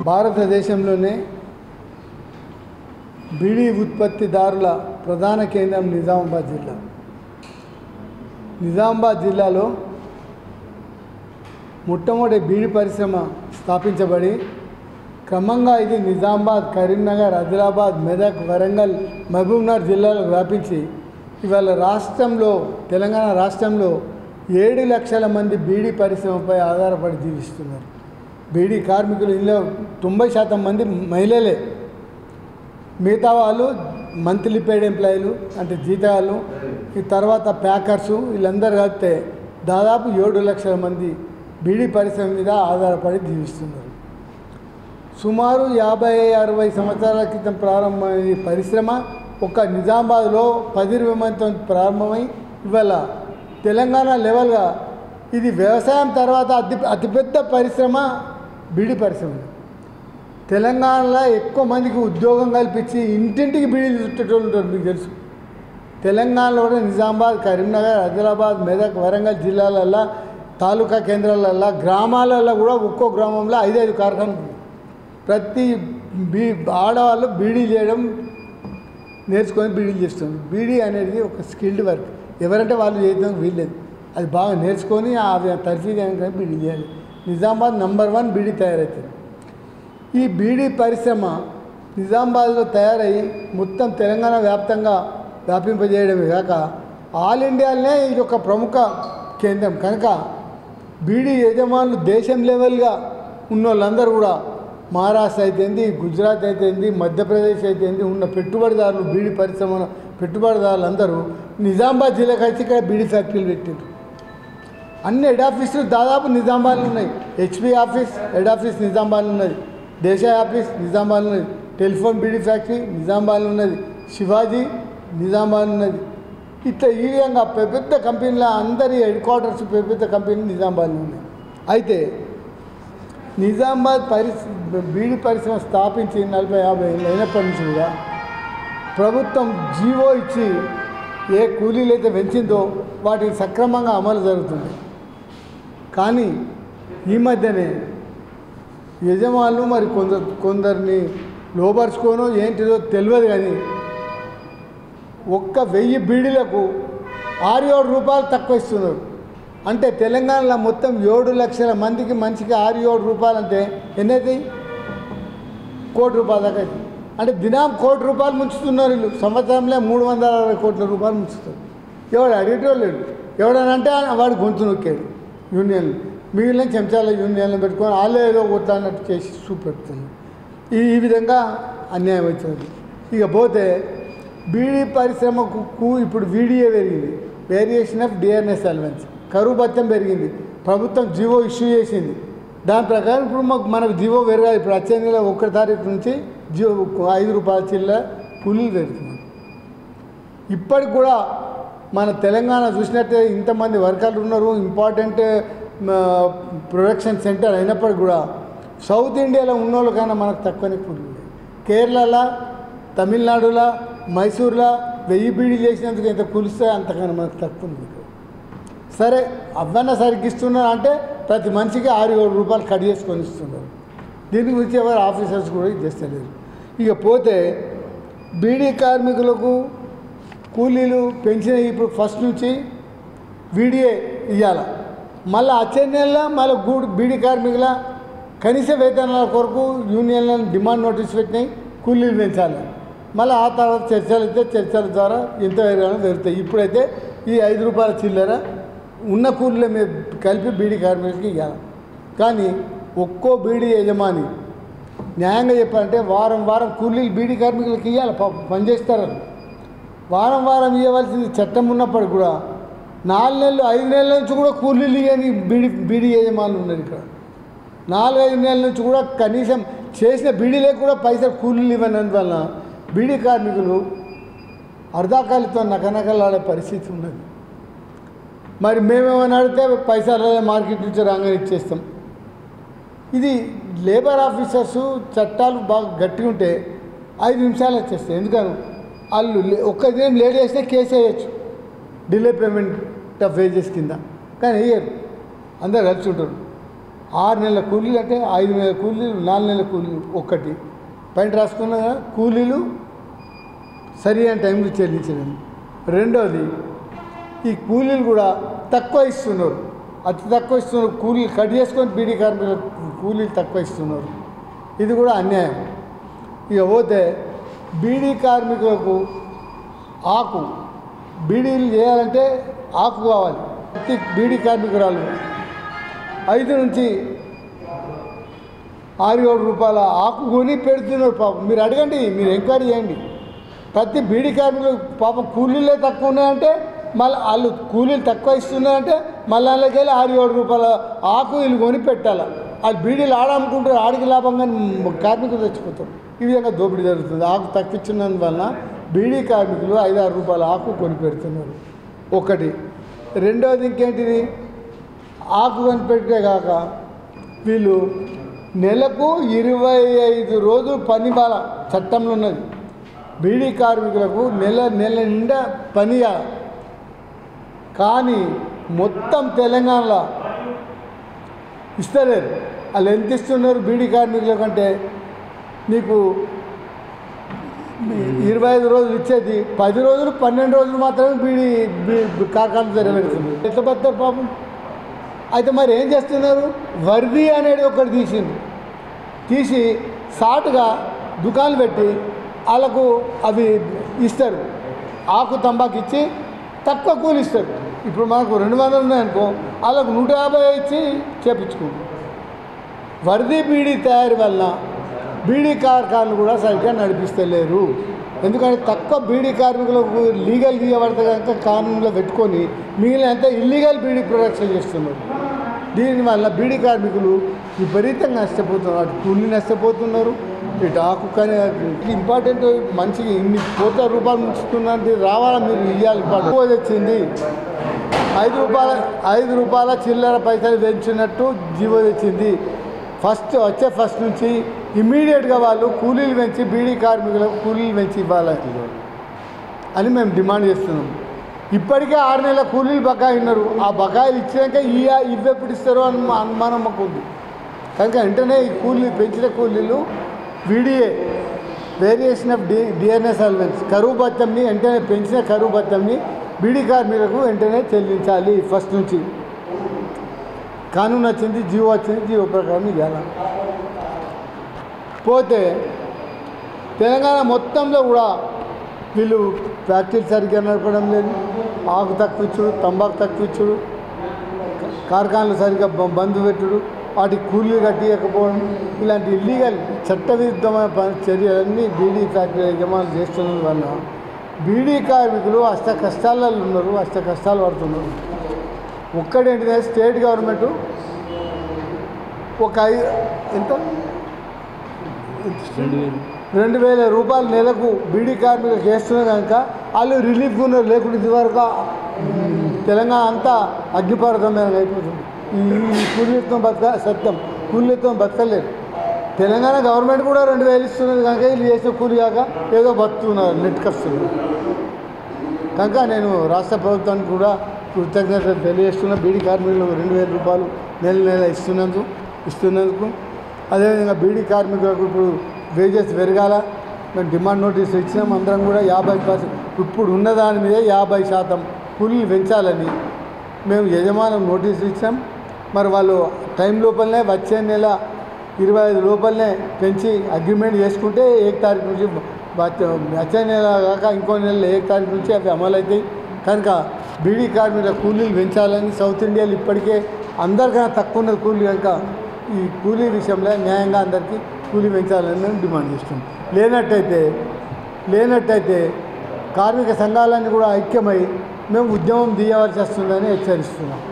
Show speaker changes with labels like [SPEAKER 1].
[SPEAKER 1] భారతదేశంలోనే బీడీ ఉత్పత్తిదారుల ప్రధాన కేంద్రం నిజామాబాద్ జిల్లా నిజామాబాద్ జిల్లాలో మొట్టమొదటి బీడి పరిశ్రమ స్థాపించబడి క్రమంగా ఇది నిజామాబాద్ కరీంనగర్ ఆదిలాబాద్ మెదక్ వరంగల్ మహబూబ్నగర్ జిల్లాలకు వ్యాపించి ఇవాళ రాష్ట్రంలో తెలంగాణ రాష్ట్రంలో ఏడు లక్షల మంది బీడీ పరిశ్రమపై ఆధారపడి జీవిస్తున్నారు బీడీ కార్మికులు ఇందులో తొంభై శాతం మంది మహిళలే మిగతా వాళ్ళు మంత్లీ పేడ్ ఎంప్లాయీలు అంటే జీతాలు ఈ తర్వాత ప్యాకర్సు వీళ్ళందరూ కలిపితే దాదాపు ఏడు లక్షల మంది బీడీ పరిశ్రమ మీద ఆధారపడి జీవిస్తున్నారు సుమారు యాభై అరవై సంవత్సరాల క్రితం ప్రారంభమైన ఈ పరిశ్రమ ఒక నిజామాబాద్లో పది ఇరవై మందితో ప్రారంభమై ఇవాళ తెలంగాణ లెవెల్గా ఇది వ్యవసాయం తర్వాత అతి అతిపెద్ద పరిశ్రమ బీడీ పరిశ్రమ తెలంగాణలో ఎక్కువ మందికి ఉద్యోగం కల్పించి ఇంటింటికి బీడీలు చుట్టేటోళ్ళు ఉంటారు మీకు తెలుసు తెలంగాణలో కూడా నిజామాబాద్ కరీంనగర్ ఆదిలాబాద్ మెదక్ వరంగల్ జిల్లాలల్లో తాలూకా కేంద్రాలల్లో గ్రామాలలో కూడా ఒక్కో గ్రామంలో ఐదైదు కార్ఖానాలు ఉన్నాయి. ప్రతి బీ ఆడవాళ్ళు బీడీ చేయడం నేర్చుకొని బీడీలు చేస్తున్నారు బీడీ అనేది ఒక స్కిల్డ్ వర్క్ ఎవరంటే వాళ్ళు చేయడం వీల్లేదు అది బాగా నేర్చుకొని ఆ తర్ఫీ బీడీ చేయాలి నిజామాబాద్ నంబర్ వన్ బీడీ తయారవుతుంది ఈ బీడీ పరిశ్రమ నిజామాబాద్లో తయారయ్యి మొత్తం తెలంగాణ వ్యాప్తంగా వ్యాపింపజేయడమే కాక ఆల్ ఇండియాలోనే ఇది ఒక ప్రముఖ కేంద్రం కనుక బీడీ యజమానులు దేశం లెవెల్గా ఉన్న వాళ్ళందరూ కూడా మహారాష్ట్ర అయితేంది గుజరాత్ అయితేంది మధ్యప్రదేశ్ అయితేంది ఉన్న పెట్టుబడిదారులు బీడీ పరిశ్రమ పెట్టుబడిదారులు అందరూ నిజామాబాద్ జిల్లాకి వచ్చి ఇక్కడ బీడీ ఫ్యాక్టరీలు పెట్టారు అన్ని హెడ్ ఆఫీసులు దాదాపు నిజామాబాద్లో ఉన్నాయి హెచ్పి ఆఫీస్ హెడ్ ఆఫీస్ నిజామాబాద్లో ఉన్నది దేశ ఆఫీస్ నిజామాబాద్లో ఉన్నది టెలిఫోన్ బీడీ ఫ్యాక్టరీ నిజామాబాద్లో ఉన్నది శివాజీ నిజామాబాద్ ఉన్నది ఇట్లా ఈ విధంగా పెద్ద పెద్ద కంపెనీల అందరి హెడ్ క్వార్టర్స్ పెద్ద పెద్ద కంపెనీలు నిజామాబాద్లో ఉన్నాయి అయితే నిజామాబాద్ పరిస్ బీడీ పరిశ్రమ స్థాపించి నలభై యాభై ఏళ్ళు అయినప్పటి నుంచి కూడా ప్రభుత్వం జీవో ఇచ్చి ఏ కూలీలు అయితే పెంచిందో వాటికి సక్రమంగా అమలు జరుగుతుంది కానీ ఈ మధ్యనే యజమానులు మరి కొందరు కొందరిని లోపరుచుకోనో ఏంటిదో తెలియదు కానీ ఒక్క వెయ్యి బీడీలకు ఆరు ఏడు రూపాయలు తక్కువ ఇస్తున్నారు అంటే తెలంగాణలో మొత్తం ఏడు లక్షల మందికి మనిషికి ఆరు ఏడు రూపాయలు అంటే ఎన్ని అవుతాయి కోటి రూపాయల దాకా అవుతాయి. అంటే దినం కోటి రూపాయలు ముంచుతున్నారు వీళ్ళు సంవత్సరంలో మూడు వందల అరవై కోట్ల రూపాయలు ముంచుతారు ఎవడు అడిగేటోళ్ళు లేడు ఎవడనంటే వాడు గొంతు నొక్కాడు యూనియన్ మిగిలిన చెంచాల యూనియన్లు పెట్టుకొని వాళ్ళే ఏదో కొత్త అన్నట్టు చేసి చూపెడుతున్నారు ఈ ఈ విధంగా అన్యాయం అవుతుంది ఇక పోతే బీడీ పరిశ్రమకు కు- ఇప్పుడు వీడియో పెరిగింది వేరియేషన్ ఆఫ్ డిఆర్ఎస్ అలవెన్స్ కరువు భత్యం పెరిగింది ప్రభుత్వం జీవో ఇష్యూ చేసింది దాని ప్రకారం ఇప్పుడు మాకు మనకు జీవో పెరగాలి ఇప్పుడు వచ్చే నెల ఒకటి తారీఖు నుంచి జీవో ఐదు రూపాయల చిల్ల కూలీలు పెరుగుతుంది ఇప్పటికి కూడా మన తెలంగాణ చూసినట్టే ఇంతమంది వర్కర్లు ఉన్నారు ఇంపార్టెంట్ ప్రొడక్షన్ సెంటర్ అయినప్పటికి కూడా సౌత్ ఇండియాలో ఉన్నోళ్ళు కన్నా మనకు తక్కువనే కూలీలు ఉన్నాయి. కేరళలో తమిళనాడులో మైసూర్లో వెయ్యి బీడీ చేసినందుకు ఎంత కూలిస్తే అంతకన్నా మనకు తక్కువ ఉంది ఇక్కడ. సరే అవ్వన్న సరికి ఇస్తున్నారు అంటే ప్రతి మనిషికి ఆరు ఏడు రూపాయలు కట్ చేసుకొని ఇస్తున్నారు దీని గురించి ఎవరు ఆఫీసర్స్ కూడా ఇది చేస్తలేరు ఇక పోతే బీడీ కార్మికులకు కూలీలు పెంచిన ఇప్పుడు ఫస్ట్ నుంచి వీడియే ఇవ్వాలి మళ్ళీ వచ్చే నెలలో మళ్ళీ గూడు బీడీ కార్మికుల కనీస వేతనాల కొరకు యూనియన్లను డిమాండ్ నోటీస్ పెట్టినాయి కూలీలు పెంచాలి మళ్ళీ ఆ తర్వాత చర్చలు అయితే చర్చల ద్వారా ఎంత వేరుగానో పెరుగుతాయి ఇప్పుడైతే ఈ ఐదు రూపాయల చిల్లర ఉన్న కూలీల మీద కలిపి బీడీ కార్మికులకి ఇవ్వాలి కానీ ఒక్కో బీడీ యజమాని న్యాయంగా చెప్పాలంటే వారం వారం కూలీలు బీడీ కార్మికులకి ఇవ్వాలి పాపం పనిచేస్తారు వాళ్ళు. వారం వారం ఇవ్వవలసింది చట్టం ఉన్నప్పటికి కూడా నాలుగు నెలలు ఐదు నెలల నుంచి కూడా కూలీలు ఇవ్వని బీడీ బీడీ యజమానులు ఉన్నారు ఇక్కడ నాలుగు ఐదు నెలల నుంచి కూడా కనీసం చేసిన బీడీలకు కూడా పైసలు కూలీలు ఇవ్వనందువల్ల బీడీ కార్మికులు అర్ధాకాలితో నకనకలాడే పరిస్థితి ఉన్నది మరి మేమేమైనా అడిగితే పైసలు మార్కెట్ నుంచి రాగానే ఇచ్చేస్తాం ఇది లేబర్ ఆఫీసర్స్ చట్టాలు బాగా గట్టిగా ఉంటే ఐదు నిమిషాలు వచ్చేస్తాయి ఎందుకని వాళ్ళు లే- ఒక్క దినం లేట్ చేస్తే కేసు వేయచ్చు డిలే పేమెంట్ ఆఫ్ వేజెస్ కింద కానీ వేయరు అందరు కలిసి ఉంటారు ఆరు నెలల కూలీలు అంటే ఐదు నెలల కూలీలు నాలుగు నెలల కూలీలు ఒక్కటి పైన రాసుకున్న కూలీలు సరి అయిన టైంకి చెల్లించడం రెండోది ఈ కూలీలు కూడా తక్కువ ఇస్తున్నారు అతి తక్కువ ఇస్తున్నారు కూలీలు కట్ చేసుకొని బీడీ కార్మికులకు కూలీలు తక్కువ ఇస్తున్నారు ఇది కూడా అన్యాయం ఇక పోతే బీడీ కార్మికులకు ఆకు బీడీలు చేయాలంటే ఆకు కావాలి ప్రతి బీడీ కార్మికురాలు ఐదు నుంచి ఆరు ఏడు రూపాయల ఆకు కొని పెడుతున్నారు పాపం మీరు అడగండి మీరు ఎంక్వైరీ చేయండి ప్రతి బీడీ కార్మికులు పాపం కూలీలే తక్కువ ఉన్నాయంటే మళ్ళీ వాళ్ళు కూలీలు తక్కువ ఇస్తున్నారంటే మళ్ళీ వాళ్ళకి వెళ్ళి ఆరు ఏడు రూపాయల ఆకు వీళ్ళు కొని పెట్టాలి వాళ్ళు బీడీలు ఆడ అమ్ముకుంటారు ఆడికి లాభంగా కార్మికులు తెచ్చిపోతారు ఈ విధంగా దోపిడీ జరుగుతుంది ఆకు తక్కువచ్చినందువలన బీడీ కార్మికులు ఐదు ఆరు రూపాయల ఆకు కొని పెడుతున్నారు ఒకటి రెండోది ఇంకేంటిది ఆకు కనిపెట్టే కాక వీళ్ళు నెలకు ఇరవై ఐదు రోజులు పని బాల చట్టంలో ఉన్నది బీడీ కార్మికులకు నెల నెల నిండా పని చేయాలి. కానీ మొత్తం తెలంగాణలో ఇస్తలేరు వాళ్ళు ఎంత ఇస్తున్నారు బీడీ కార్మికుల కంటే నీకు ఇరవై ఐదు రోజులు ఇచ్చేది పది రోజులు పన్నెండు రోజులు మాత్రమే బీడీ బీ కార్ఖాన జరగబెడుతుంది ఎట్లా బతారు పాపం అయితే మరి ఏం చేస్తున్నారు వర్ది అనేది ఒకటి తీసింది తీసి సాటుగా దుకాణాలు పెట్టి వాళ్ళకు అవి ఇస్తారు ఆకు తంబాకు ఇచ్చి తక్కువ కూలి ఇస్తారు ఇప్పుడు మనకు రెండు వందలు ఉన్నాయనుకో వాళ్ళకు నూట యాభై ఇచ్చి చేపించుకుంటాం వర్ది బీడీ తయారీ వలన బీడీ కార్ఖానలు కూడా సరిగ్గా నడిపిస్తలేరు ఎందుకంటే తక్కువ బీడీ కార్మికులకు లీగల్ తీయబడితే కనుక కానూన్లో పెట్టుకొని మిగిలినంత ఇల్లీగల్ బీడీ ప్రొడక్షన్ చేస్తున్నారు దీనివల్ల బీడీ కార్మికులు విపరీతంగా నష్టపోతున్నారు అటు కూలి నష్టపోతున్నారు ఇటు ఆకు కానీ ఇంపార్టెంట్ మంచిగా ఇన్ని కోట్ల రూపాయలు ఉంచుతున్నది రావాలా మీరు ఇవ్వాలి ఎక్కువ తెచ్చింది ఐదు రూపాయల ఐదు రూపాయల చిల్లర పైసలు పెంచినట్టు జీవో తెచ్చింది ఫస్ట్ వచ్చే ఫస్ట్ నుంచి ఇమ్మీడియట్గా వాళ్ళు కూలీలు పెంచి బీడీ కార్మికులకు కూలీలు పెంచి ఇవ్వాలి అని మేము డిమాండ్ చేస్తున్నాం ఇప్పటికే ఆరు నెలల కూలీలు బకాయి ఉన్నారు ఆ బకాయిలు ఇచ్చినాక ఈ ఇవ్వెప్పుడు ఇస్తారో అని మా అనుమానం మాకు ఉంది కనుక వెంటనే ఈ కూలీ పెంచిన కూలీలు VDA variation of D DNS allowance కరువు భత్యంని వెంటనే పెంచిన కరువు భత్యంని బీడీ కార్మికులకు వెంటనే చెల్లించాలి ఫస్ట్ నుంచి కానూన్ వచ్చింది జీవో వచ్చింది జీవో ప్రకారం ఇవ్వాలి పోతే తెలంగాణ మొత్తంలో కూడా వీళ్ళు ఫ్యాక్టరీలు సరిగ్గా నడపడం లేదు ఆకు తక్కువ ఇచ్చుడు తంబాకు తక్కువ ఇచ్చుడు కార్ఖానాలు సరిగ్గా బ- బంద్ పెట్టుడు వాటికి కూలీలు కట్టియకపోవడం ఇలాంటి ఇల్లీగల్ చట్టవిరుద్ధమైన పని చర్యలన్నీ బీడీ ఫ్యాక్టరీ యజమానులు చేస్తున్నందు వల్ల బీడీ కార్మికులు అష్ట కష్టాలలో ఉన్నారు అష్ట కష్టాలు పడుతున్నారు ఒక్కడేంటిదే స్టేట్ గవర్నమెంట్ ఒక ఐ ఎంత
[SPEAKER 2] రెండు వేలు
[SPEAKER 1] రెండు వేల రూపాయలు నెలకు బీడీ కార్మికులకు వేస్తున్నారు కనుక వాళ్ళు రిలీఫ్ ఉన్నారు లేకుండా ఇదివరకు ఉమ్, తెలంగాణ అంతా అగ్నిపర్వతమైన అయిపోతుంది ఈ ఈ కూలీలతో బతక సత్యం కూలీలతో బతకలేరు తెలంగాణ గవర్నమెంట్ కూడా రెండు వేలు ఇస్తున్నది కనుక వీళ్ళు చేసిన కూలి కాక ఏదో బతుకుతున్నారు నెట్కొస్తున్నారు కనుక నేను రాష్ట్ర ప్రభుత్వానికి కూడా కృతజ్ఞతలు తెలియజేస్తున్నా బీడీ కార్మికులకు రెండు వేల రూపాయలు నెల నెల ఇస్తున్నందుకు ఇస్తున్నందుకు అదేవిధంగా బీడీ కార్మికులకు ఇప్పుడు వేజెస్ పెరగాల మేము డిమాండ్ నోటీస్ ఇచ్చినాం అందరం కూడా యాభై పర్సెంట్ ఇప్పుడు ఉన్న దాని మీద యాభై శాతం కూలీలు పెంచాలని మేము యజమానం నోటీసులు ఇచ్చాం మరి వాళ్ళు టైం లోపలనే వచ్చే నెల ఇరవై ఐదు లోపలనే పెంచి అగ్రిమెంట్ చేసుకుంటే ఏక తారీఖు నుంచి బ- వచ్చే నెల కాక ఇంకో నెల ఏక తారీఖు నుంచి అవి అమలు అవుతాయి కనుక బీడీ కార్మికుల కూలీలు పెంచాలని సౌత్ ఇండియాలో ఇప్పటికే అందరికన్నా తక్కువ ఉన్నది కూలీ కనుక ఈ కూలీ విషయంలో న్యాయంగా అందరికీ కూలీ పెంచాలని మేము డిమాండ్ చేస్తున్నాం లేనట్టయితే లేనట్టయితే కార్మిక సంఘాలన్నీ కూడా ఐక్యమై మేము ఉద్యమం తీయవలసి వస్తుందని హెచ్చరిస్తున్నాం